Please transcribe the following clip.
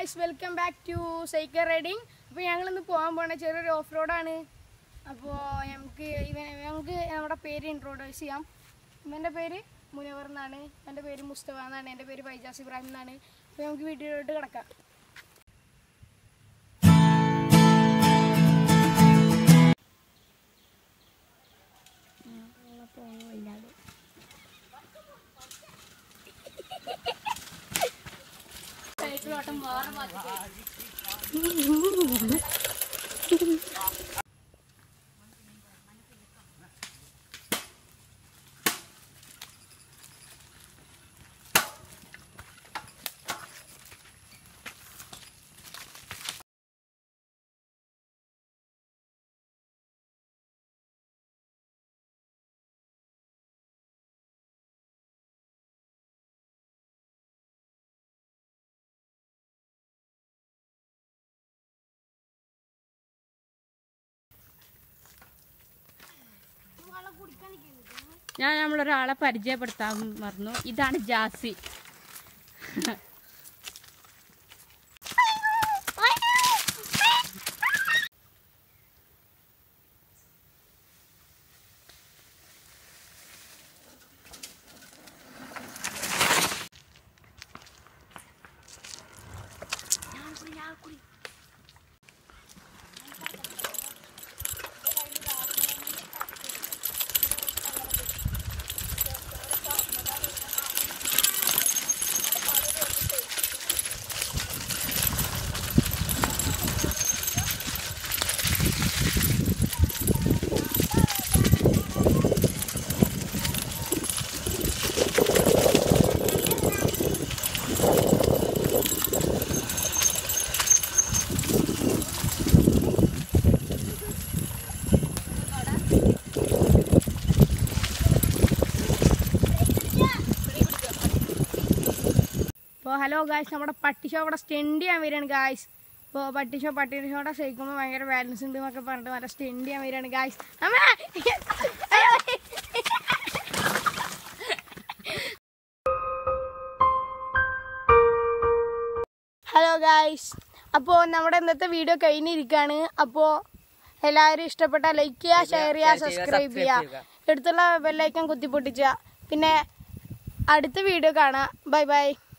guys welcome back to cycle riding അപ്പോൾ ഞങ്ങളിന്ന് പോകാൻ പോണ ചെറിയൊരു ഓഫ് റോഡാണ് അപ്പോൾ നമുക്ക് ഇവൻ നമുക്ക് നമ്മുടെ പേര് ഇൻട്രോഡ്യൂസ് ചെയ്യാം ഇവൻ്റെ പേര് മുനവർ എന്നാണ് എൻ്റെ പേര് മുസ്തഫ എന്നാണ് എൻ്റെ പേര് ഫൈജാസ് ഇബ്രാഹിം എന്നാണ് അപ്പോൾ നമുക്ക് വീഡിയോയിലോട്ട് കിടക്കാം സൈക്കിളോട്ടം വേറെ ഞാൻ നമ്മളൊരാളെ പരിചയപ്പെടുത്താൻ മറന്നു ഇതാണ് ജാസി അപ്പോൾ ഹലോ ഗായ്സ് നമ്മുടെ പട്ടി ഷോ അവിടെ സ്റ്റെൻഡ് ചെയ്യാൻ വരികയാണ് ഗായ്സ് ഇപ്പോൾ പട്ടി ഷോ പട്ടി ഷോയുടെ ഷെയ്ക്കുമ്പോൾ ഭയങ്കര ബാലൻസ് ഉണ്ട് എന്നൊക്കെ പറഞ്ഞിട്ട് നല്ല സ്റ്റെൻഡ് ചെയ്യാൻ വരികയാണ് ഗായ്സ് ഹലോ ഗായ്സ് അപ്പോൾ നമ്മുടെ ഇന്നത്തെ വീഡിയോ കഴിഞ്ഞിരിക്കുകയാണ് അപ്പോൾ എല്ലാവരും ഇഷ്ടപ്പെട്ട ലൈക്ക് ചെയ്യുക ഷെയർ ചെയ്യുക സബ്സ്ക്രൈബ് ചെയ്യുക എടുത്തുള്ള ബെല്ലൈക്കൻ കുത്തിപ്പൊട്ടിച്ച പിന്നെ അടുത്ത വീഡിയോ കാണാം ബൈ ബൈ